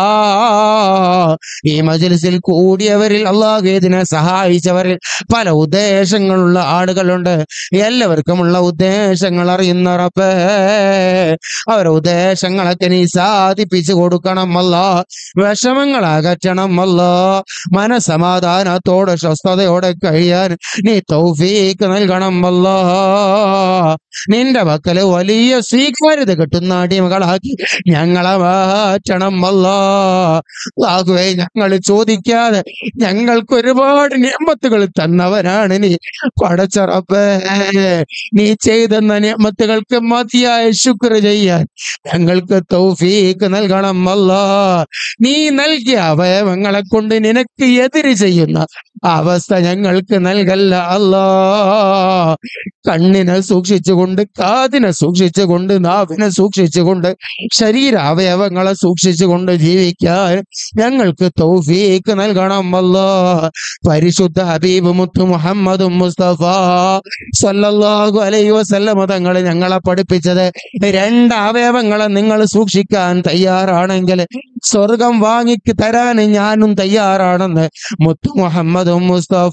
ഈ മജ്ലിസിൽ കൂടിയവരിൽ അള്ളാഹു ഇതിനെ സഹായിച്ചവരിൽ പല ഉദ്ദേശങ്ങളുള്ള ആളുകളുണ്ട് എല്ലാവർക്കുമുള്ള ഉദ്ദേശങ്ങൾ അറിയുന്ന റബ്ബേ അവരുടെ ഉദ്ദേശങ്ങളൊക്കെ നീ സാധിപ്പിച്ചു കൊടുക്കണം അല്ല വിഷമങ്ങൾ അകറ്റണം അല്ല മനസമാധാനത്തോടെ സ്വസ്ഥതയോടെ കഴിയാൻ നീ തൗഫീക്ക് നൽകണം അല്ല നിന്റെ മക്കള് വലിയ സ്വീകാര്യത കിട്ടുന്ന അടിമകളാക്കി ഞങ്ങളെ മാറ്റണം അല്ല ആകുവേ ഞങ്ങൾ ചോദിക്കാതെ ഞങ്ങൾക്ക് ഒരുപാട് നിയമത്തുകൾ തന്നവനാണ് നീ പടച്ചറപ്പേ നീ ചെയ്തെന്ന നിയമത്തുകൾക്ക് മതിയായ ശുക്ർ ചെയ്യാൻ ഞങ്ങൾക്ക് തൗഫീക്ക് നൽകണം അല്ല നീ നൽകിയ അവയവങ്ങളെ കൊണ്ട് നിനക്ക് എതിര് ചെയ്യുന്ന അവസ്ഥ ഞങ്ങൾക്ക് നൽകല്ല അല്ലാ കണ്ണിനെ സൂക്ഷിച്ചുകൊണ്ട് കാതിനെ സൂക്ഷിച്ചുകൊണ്ട് നാവിനെ സൂക്ഷിച്ചുകൊണ്ട് ശരീരാവയവങ്ങളെ സൂക്ഷിച്ചുകൊണ്ട് ജീവിക്കാൻ ഞങ്ങൾക്ക് തൗഫീക്ക് നൽകണം അല്ലാ പരിശുദ്ധ ഹബീബ് മുത്തു മുഹമ്മദ് മുസ്തഫ സല്ലല്ലാഹു അലൈഹി വസല്ലമ തങ്ങൾ ഞങ്ങളെ പഠിപ്പിച്ചത് രണ്ട് അവയവങ്ങളെ നിങ്ങൾ സൂക്ഷിക്കാൻ തയ്യാറാണെങ്കിൽ സ്വർഗം വാങ്ങിക്ക് തരാൻ ഞാനും തയ്യാറാണെന്ന് മുത്തു മുഹമ്മദ് മുസ്തഫ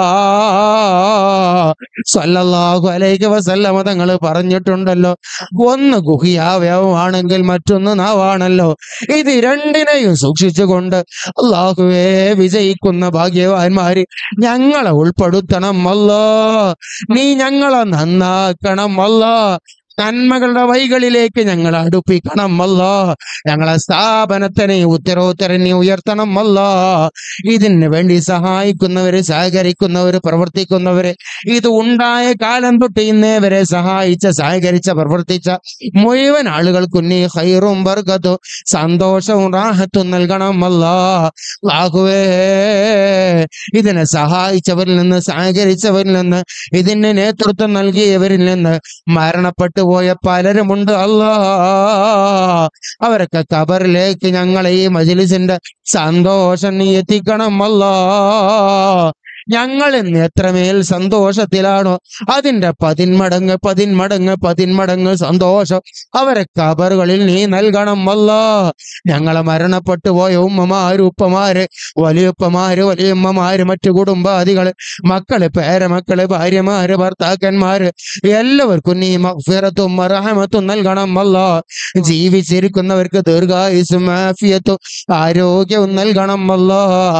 സല്ലല്ലാഹു അലൈഹി വസല്ലമ തങ്ങൾ പറഞ്ഞിട്ടുണ്ടല്ലോ ഒന്ന് ഗുഹിയാവയവമാണെങ്കിൽ മറ്റൊന്ന് നാവാണല്ലോ ഇത് രണ്ടിനെയും സൂക്ഷിച്ചുകൊണ്ട് അള്ളാഹുവേ വിജയിക്കുന്ന ഭാഗ്യവാന്മാര് ഞങ്ങളെ ഉൾപ്പെടുത്തണം അല്ലോ നീ ഞങ്ങളെ നന്നാക്കണം അല്ലോ നന്മകളുടെ വൈകളിലേക്ക് ഞങ്ങൾ അടുപ്പിക്കണം അല്ലോ ഞങ്ങളെ സ്ഥാപനത്തിനെ ഉത്തരോത്തരനെ ഉയർത്തണം അല്ലോ ഇതിന് വേണ്ടി സഹായിക്കുന്നവര് സഹകരിക്കുന്നവര് പ്രവർത്തിക്കുന്നവര് ഇത് ഉണ്ടായ കാലം തൊട്ട് ഇന്നേ വരെ സഹായിച്ച സഹകരിച്ച പ്രവർത്തിച്ച മുഴുവൻ ആളുകൾക്കും നീ ഹൈറും വർഗത്തും സന്തോഷവും റാഹത്തും നൽകണം അല്ലാ ലാഹുവേ ഇതിനെ സഹായിച്ചവരിൽ നിന്ന് സഹകരിച്ചവരിൽ നിന്ന് ഇതിന് നേതൃത്വം നൽകിയവരിൽ നിന്ന് മരണപ്പെട്ടു പോയ പലരുമുണ്ട് അല്ലാ അവരൊക്കെ കബറിലേക്ക് ഞങ്ങളെ ഈ മജിലിസിന്റെ സന്തോഷം നീ എത്തിക്കണം അല്ലാ ഞങ്ങൾ ഇന്ന് എത്രമേൽ സന്തോഷത്തിലാണോ അതിന്റെ പതിന്മടങ്ങ് പതിന്മടങ്ങ് പതിന്മടങ്ങ് സന്തോഷം അവരെ കബറുകളിൽ നീ നൽകണം അല്ല ഞങ്ങളെ മരണപ്പെട്ടു പോയ ഉമ്മമാര് ഉപ്പമാര് വലിയുപ്പമാര് വലിയമ്മമാര് മറ്റു കുടുംബാദികള് മക്കള് പേരമക്കള് ഭാര്യമാര് ഭർത്താക്കന്മാര് എല്ലാവർക്കും നീ മഗ്ഫിറത്തും റഹമത്തും നൽകണം അല്ല ജീവിച്ചിരിക്കുന്നവർക്ക് ദീർഘായുസും ആഫിയത്തും ആരോഗ്യവും നൽകണം അല്ലാ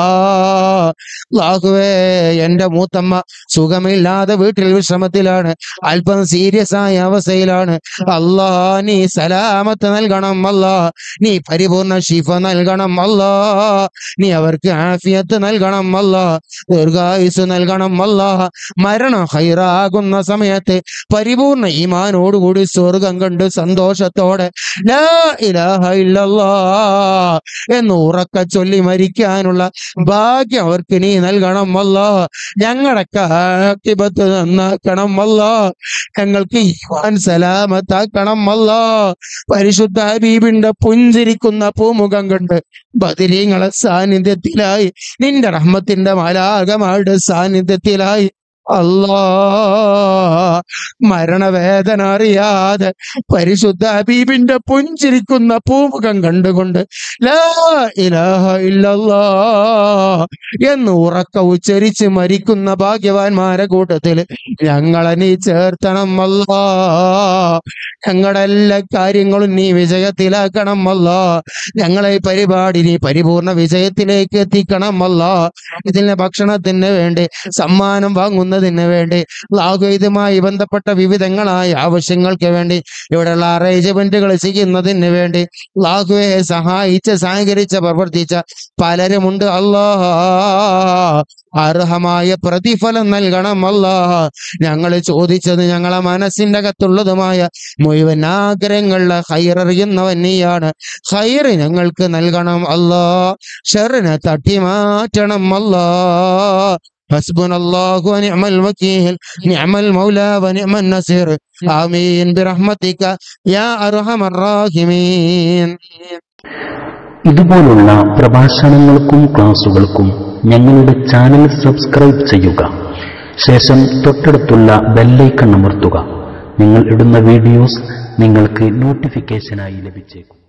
ലാഹുവേ എന്റെ മൂത്തമ്മ സുഖമില്ലാതെ വീട്ടിൽ വിശ്രമത്തിലാണ് അല്പം സീരിയസ് ആയ അവസ്ഥയിലാണ് അല്ലാ നീ സലാമത്ത് നൽകണം അല്ലാ നീ പരിപൂർണ ഷിഫ നൽകണം അല്ലാ നീ അവർക്ക് ആഫിയത്ത് നൽകണം അല്ലാ ദീർഘായുസ് നൽകണം അല്ലാ മരണം ഹൈറാകുന്ന സമയത്ത് പരിപൂർണ ഈമാനോടുകൂടി സ്വർഗം കണ്ട് സന്തോഷത്തോടെ ലാ ഇലാഹ ഇല്ലല്ലാ എന്ന് ഉറക്ക ചൊല്ലി മരിക്കാനുള്ള ഭാഗ്യം അവർക്ക് നീ നൽകണം അല്ല ഞങ്ങളുടെ കാക്കിബത്ത് നന്നാക്കണം അല്ല ഞങ്ങൾക്ക് ഈവാൻ സലാമത്താക്കണം അല്ല പരിശുദ്ധ ഹബീബിന്റെ പുഞ്ചിരിക്കുന്ന പൂമുഖം കണ്ട് ബദിരീങ്ങളെ സാന്നിധ്യത്തിലായി നിന്റെ റഹ്മത്തിന്റെ മാലാകമാരുടെ സാന്നിധ്യത്തിലായി അല്ലാ മരണവേദന അറിയാതെ പരിശുദ്ധ ഹബീബിന്റെ പുഞ്ചിരിക്കുന്ന പൂമുഖം കണ്ടുകൊണ്ട് ലാ ഇലാഹ ഇല്ലല്ലാ എന്ന് ഉറക്ക ഉച്ചരിച്ച് മരിക്കുന്ന ഭാഗ്യവാന്മാരെ കൂട്ടത്തിൽ ഞങ്ങളെ നീ ചേർത്തണം അല്ലാ ഞങ്ങളുടെ എല്ലാ കാര്യങ്ങളും നീ വിജയത്തിലാക്കണം അല്ല ഞങ്ങളെ ഈ പരിപാടി നീ പരിപൂർണ വിജയത്തിലേക്ക് എത്തിക്കണം അല്ല ഇതിന് ഭക്ഷണത്തിന് വേണ്ടി സമ്മാനം വാങ്ങുന്നതിന് വേണ്ടി ലാഹു ഇതുമായി ബന്ധപ്പെട്ട വിവിധങ്ങളായ ആവശ്യങ്ങൾക്ക് വേണ്ടി ഇവിടെയുള്ള അറേഞ്ച്മെന്റുകൾ ചെയ്യുന്നതിന് വേണ്ടി ലാഹുവെ സഹായിച്ച് സഹകരിച്ച് പ്രവർത്തിച്ച പലരുമുണ്ട് അല്ലാ അർഹമായ പ്രതിഫലം നൽകണം അല്ലാ ഞങ്ങൾ ചോദിച്ചത് ഞങ്ങളെ മനസ്സിന്റെ അകത്തുള്ളതുമായ മുഴുവൻ ആഗ്രഹങ്ങളിലെ ഹൈററിയുന്നവൻ നീയാണ് ഹൈറ് ഞങ്ങൾക്ക് നൽകണം അല്ലാ ഷെറിനെ തട്ടി മാറ്റണം അല്ലാ حسبنا الله ونعم الوكيل نعم المولى ونعم النصير آمين برحمتك يا أرحم الراحمين ഇതുപോലുള്ള പ്രഭാഷണങ്ങൾക്കും ക്ലാസുകൾക്കും ഞങ്ങളുടെ ചാനൽ സബ്സ്ക്രൈബ് ചെയ്യുക ശേഷം തൊട്ടടുത്തുള്ള ബെല്ലൈക്കൺ അമർത്തുക നിങ്ങൾ ഇടുന്ന വീഡിയോസ് നിങ്ങൾക്ക് നോട്ടിഫിക്കേഷനായി ലഭിച്ചേക്കും